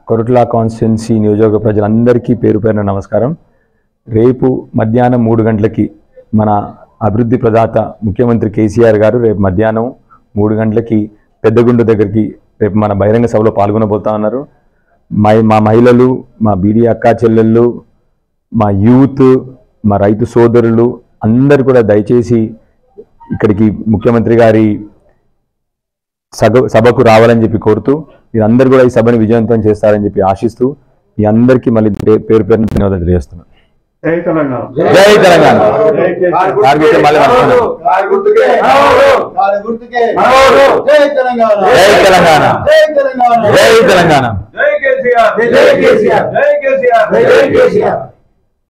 Koratla constituency నియోజకవర్గ ప్రజలందరికీ పేరు పేరున నమస్కారం రేపు మధ్యాహ్నం మూడు గంటలకి మన అభివృద్ధి ప్రదాత ముఖ్యమంత్రి కేసీఆర్ గారు రేపు మధ్యాహ్నం మూడు గంటలకి పెద్దగుండు దగ్గరికి రేపు మన బహిరంగ సభలో పాల్గొనబోతా ఉన్నారు మై మా మహిళలు మా బీడీ అక్కా చెల్లెళ్ళు మా యూత్ మా రైతు సోదరులు అందరు కూడా దయచేసి ఇక్కడికి ముఖ్యమంత్రి గారి సగ సభకు రావాలని చెప్పి కోరుతూ మీరందరూ కూడా ఈ సభను విజయవంతం చేస్తారని చెప్పి ఆశిస్తూ మీ అందరికీ మళ్ళీ పే- పేరు పేరున ధన్యవాదాలు తెలియజేస్తున్నాను జై తెలంగాణ జై తెలంగాణ జై కేసీఆర్. కార్మిక మళ్ళీ మనసుకున్నాం. కారు గుర్తుకే కారు గుర్తుకే జై తెలంగాణ జై తెలంగాణ. జై తెలంగాణ జై తెలంగాణ జై కేసీఆర్ జై కేసీఆర్. జై కేసీఆర్ జై కేసీఆర్